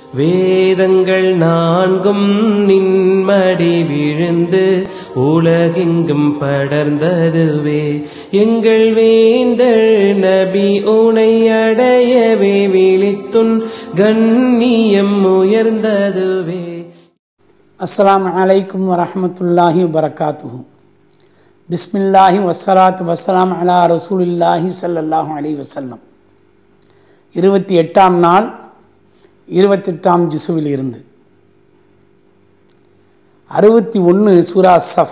வேதங்கள் நான்கும் நின்மடி விழுந்து உலகெங்கும் படர்ந்ததுவே எங்கள் வேந்தள் நபி உனை அடையவே விழித்துன் கண்ணியம் உயர்ந்ததுவே அஸ்ஸலாமு அலைக்கும் வரஹ்மத்துல்லாஹி வபரகாத்துஹு பிஸ்மில்லாஹி வஸ்ஸலாத்து வஸ்ஸலாம் அலா ரசூலில்லாஹி ஸல்லல்லாஹு அலைஹி வஸல்லம் இருபத்தி எட்டாம் நாள் இருபத்தெட்டாம் ஜிசுவில் இருந்து அறுபத்தி ஒன்று சூரா சஃப்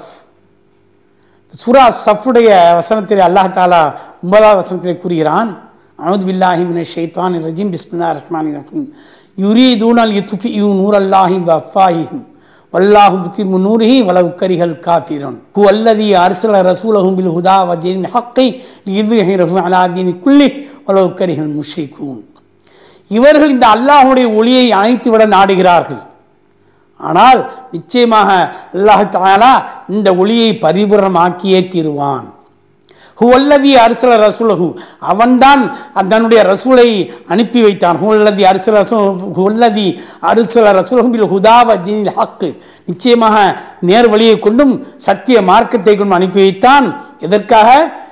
சூரா சஃபுடைய வசனத்தில் அல்லாஹ் தாலா ஒன்பதாவது வசனத்தில் கூறுகிறான் அவுது பில்லாஹி மின ஷைத்தான் ரஜீம் பிஸ்மில்லா ரஹ்மான் ரஹீம் யுரீதூனல் யுத்ஃபியூ நூரல்லாஹி வஃபாஹிஹிம் வல்லாஹு முத்திமு நூரிஹி வலவு கரிஹல் காஃபிரன் ஹு அல்லதி அர்சல ரசூலஹும் பில் ஹுதா வதீன் ஹக்கை லியுத்ஹிரஹு அலா தீனி குல்லி வலவு கரிஹல் முஷ்ரிகூன் இவர்கள் இந்த அல்லாஹுடைய ஒளியை அணைத்து விட நாடுகிறார்கள் ஆனால் நிச்சயமாக அல்லாஹ் தாலா இந்த ஒளியை பரிபூரணமாக்கியே தீருவான் ஹுவல்லதி அரசல ரசூலஹு அவன்தான் தன்னுடைய ரசூலை அனுப்பி வைத்தான் ஹுவல்லதி அரசல ரசூல் ஹுவல்லதி அரசல ரசூலஹும் ஹுதாவ தீனில் ஹக்கு நிச்சயமாக நேர் வழியை கொண்டும் சத்திய மார்க்கத்தை கொண்டும் அனுப்பி வைத்தான் எதற்காக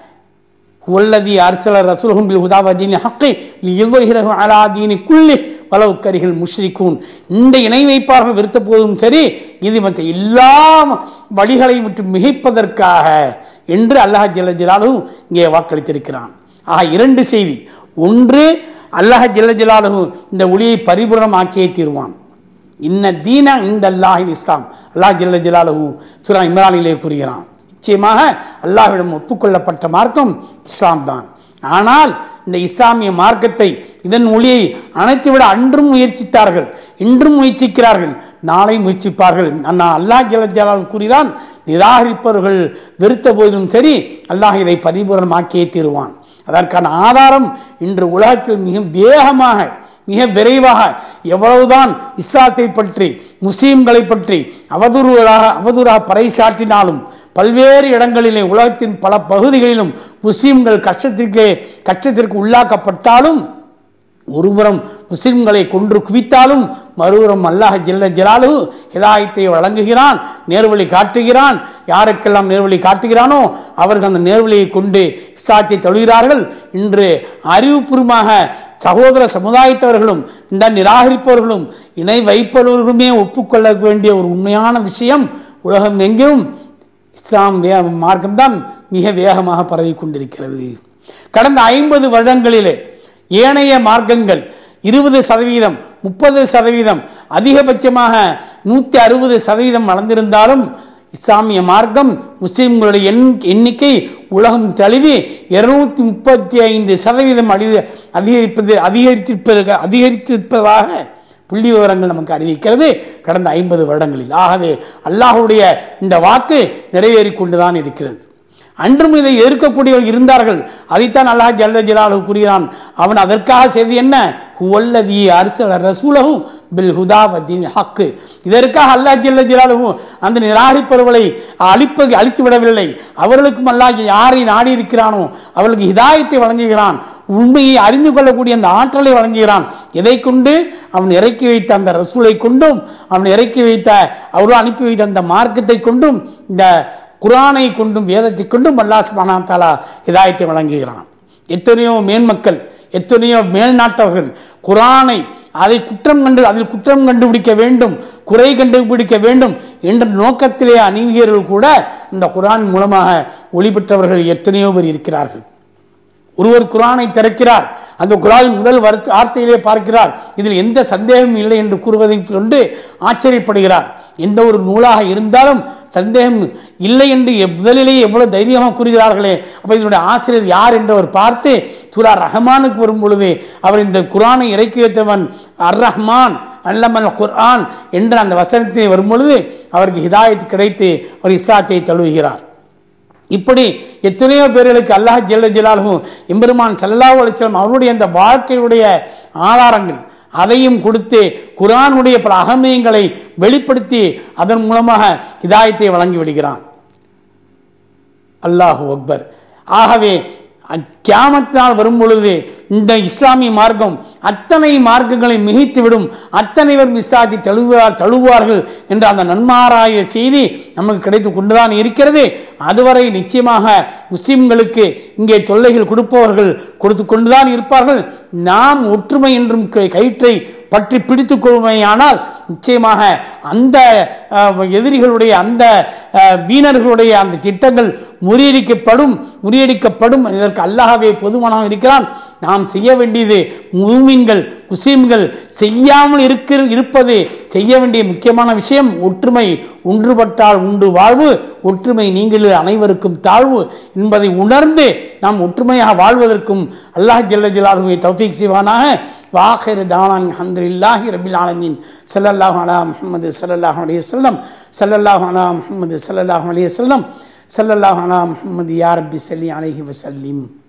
ஹுவல்லதி அரசல ரசூலஹும் பில் ஹுதாவ தீனில் ஹக்கை லியுத்ஹிரஹு அலா தீனி குல்லி வலவு கரிகள் முஷ்ரிக்கூன் இந்த இணை வைப்பார்கள் விருத்த போதும் சரி இது மற்ற எல்லா வழிகளை விட்டு மிகைப்பதற்காக என்று அல்லாஹ் ஜல்ல ஜலாலும் இங்கே வாக்களித்திருக்கிறான் ஆக இரண்டு செய்தி ஒன்று அல்லாஹ் ஜல்ல ஜலாலு இந்த ஒளியை பரிபூரணமாக்கியே தீர்வான் இன்ன தீன இந்த அல்லாஹின் இஸ்லாம் அல்லாஹ் ஜல்ல ஜலாலு சுரா இம்ரானிலே கூறுகிறான் நிச்சயமாக அல்லாஹ்விடம் ஒப்புக்கொள்ளப்பட்ட மார்க்கம் இஸ்லாம் தான் ஆனால் இந்த இஸ்லாமிய மார்க்கத்தை இதன் ஒளியை அணைத்துவிட அன்றும் முயற்சித்தார்கள் இன்றும் முயற்சிக்கிறார்கள் நாளை முயற்சிப்பார்கள் அண்ணா அல்லாஹ் ஜல ஜலால் கூறுகிறான் நிராகரிப்பவர்கள் வெறுத்த போதும் சரி அல்லாஹ் இதை பரிபூரணமாக்கியே தீருவான் அதற்கான ஆதாரம் இன்று உலகத்தில் மிக வேகமாக மிக விரைவாக எவ்வளவுதான் இஸ்லாத்தை பற்றி முஸ்லீம்களை பற்றி அவதூறாக அவதூறாக பறைசாற்றினாலும் பல்வேறு இடங்களிலே உலகத்தின் பல பகுதிகளிலும் முஸ்லீம்கள் கஷ்டத்திற்கு கஷ்டத்திற்கு உள்ளாக்கப்பட்டாலும் ஒருபுறம் முஸ்லிம்களை கொன்று குவித்தாலும் மறுபுறம் அல்லாஹ் ஜெல்ல ஜலாலு ஹிதாயத்தை வழங்குகிறான் நேர்வழி காட்டுகிறான் யாருக்கெல்லாம் நேர்வழி காட்டுகிறானோ அவர்கள் அந்த நேர்வழியை கொண்டு இஸ்லாத்தை தழுகிறார்கள் இன்று அறிவுபூர்வமாக சகோதர சமுதாயத்தவர்களும் இந்த நிராகரிப்பவர்களும் இணை வைப்பவர்களுமே ஒப்புக்கொள்ள வேண்டிய ஒரு உண்மையான விஷயம் உலகம் எங்கும் இஸ்லாம் வே மார்க்கம்தான் மிக வேகமாக பரவி கொண்டிருக்கிறது கடந்த ஐம்பது வருடங்களிலே ஏனைய மார்க்கங்கள் இருபது சதவீதம் முப்பது சதவீதம் அதிகபட்சமாக நூற்றி அறுபது சதவீதம் வளர்ந்திருந்தாலும் இஸ்லாமிய மார்க்கம் முஸ்லிம்களுடைய எண் எண்ணிக்கை உலகம் தழுவி இருநூத்தி முப்பத்தி ஐந்து சதவீதம் அடி அதிகரிப்பது அதிகரித்திருப்பது அதிகரித்திருப்பதாக புள்ளி விவரங்கள் நமக்கு அறிவிக்கிறது கடந்த ஐம்பது வருடங்களில் ஆகவே அல்லாஹுடைய இந்த வாக்கு நிறைவேறி கொண்டுதான் இருக்கிறது அன்றும் இதை எதிர்க்கக்கூடியவர்கள் இருந்தார்கள் அதைத்தான் அல்லாஹ் ஜல்ல ஜலாலு கூறுகிறான் அவன் அதற்காக செய்து என்ன ஹுவல்லதி அரிசல ரசூலகும் பில் ஹுதாவத்தின் ஹக்கு இதற்காக அல்லாஹ் ஜல்ல ஜலாலுவும் அந்த நிராகரிப்பவர்களை அழிப்பது அழித்து விடவில்லை அவர்களுக்கும் அல்லாஹ் யாரை நாடி இருக்கிறானோ அவர்களுக்கு ஹிதாயத்தை வழங்குகிறான் உண்மையை அறிந்து கொள்ளக்கூடிய அந்த ஆற்றலை வழங்குகிறான் எதை கொண்டு அவன் இறக்கி வைத்த அந்த ரசூலை கொண்டும் அவன் இறக்கி வைத்த அவர்கள் அனுப்பி வைத்த அந்த மார்க்கத்தை கொண்டும் இந்த குரானை கொண்டும் வேதத்தை கொண்டும் அல்லாஹ் சுபானா தாலா ஹிதாயத்தை வழங்குகிறான் எத்தனையோ மேன்மக்கள் எத்தனையோ மேல்நாட்டவர்கள் குரானை அதை குற்றம் கண்டு அதில் குற்றம் கண்டுபிடிக்க வேண்டும் குறை கண்டுபிடிக்க வேண்டும் என்ற நோக்கத்திலே அநீதியர்கள் கூட இந்த குரான் மூலமாக ஒளி பெற்றவர்கள் எத்தனையோ பேர் இருக்கிறார்கள் ஒருவர் குரானை திறக்கிறார் அந்த குரானின் முதல் வார்த்தையிலே பார்க்கிறார் இதில் எந்த சந்தேகமும் இல்லை என்று கூறுவதை கொண்டு ஆச்சரியப்படுகிறார் எந்த ஒரு நூலாக இருந்தாலும் சந்தேகம் இல்லை என்று முதலிலேயே எவ்வளவு தைரியமாக கூறுகிறார்களே அப்ப இதனுடைய ஆசிரியர் யார் என்று அவர் பார்த்து சூரா ரஹமானுக்கு வரும் பொழுது அவர் இந்த குரானை இறக்கி வைத்தவன் அர் ரஹ்மான் அல்லமல் குர்ஆன் என்ற அந்த வசனத்தை வரும் பொழுது அவருக்கு ஹிதாயத் கிடைத்து அவர் இஸ்லாத்தை தழுவுகிறார் இப்படி எத்தனையோ பேர்களுக்கு அல்லாஹ் ஜெல்ல ஜலாலும் எம்பெருமான் சல்லாஹ் அலிஸ்லாம் அவருடைய அந்த வாழ்க்கையுடைய ஆதாரங்கள் அதையும் கொடுத்து குரானுடைய பல அகமியங்களை வெளிப்படுத்தி அதன் மூலமாக ஹிதாயத்தை வழங்கி விடுகிறான் அல்லாஹு அக்பர் ஆகவே கியாமத்தினால் வரும் பொழுது இந்த இஸ்லாமிய மார்க்கம் அத்தனை மார்க்கங்களை மிகைத்துவிடும் அத்தனை பேரும் இஸ்லாத்தை தழுவார் தழுவார்கள் என்ற அந்த நன்மாராய செய்தி நமக்கு கிடைத்து கொண்டுதான் இருக்கிறது அதுவரை நிச்சயமாக முஸ்லிம்களுக்கு இங்கே தொல்லைகள் கொடுப்பவர்கள் கொடுத்து கொண்டுதான் இருப்பார்கள் நாம் ஒற்றுமை என்றும் கை- கயிற்றை பற்றி பிடித்துக் கொள்மையானால் நிச்சயமாக அந்த அஹ், எதிரிகளுடைய அந்த அஹ், வீணர்களுடைய அந்த திட்டங்கள் முறியடிக்கப்படும் முறியடிக்கப்படும் இதற்கு அல்லாஹ்வே பொதுவானாக இருக்கிறான் நாம் செய்ய வேண்டியது மூமின்கள் முஸ்லிம்கள் செய்யாமல் இருக்கிற இருப்பது செய்ய வேண்டிய முக்கியமான விஷயம் ஒற்றுமை ஒன்றுபட்டால் உண்டு வாழ்வு ஒற்றுமை நீங்கள் அனைவருக்கும் தாழ்வு என்பதை உணர்ந்து நாம் ஒற்றுமையாக வாழ்வதற்கும் அல்லாஹ் ஜல்ல ஜலாலுவை தௌஃபீக் செய்வானாக வாஹிர் தானான் அஹமதுல்லாஹி ரபில் ஆலமீன் ஸல்லல்லாஹு அலா முஹம்மது ஸல்லல்லாஹு அலைஹி வஸல்லம் ஸல்லல்லாஹு அலா முஹம்மது ஸல்லல்லாஹு அலைஹி வஸல்லம் ஸல்லல்லாஹு அலா முஹம்மது யா ரப்பி ஸல்லி அலைஹி வஸல்லிம்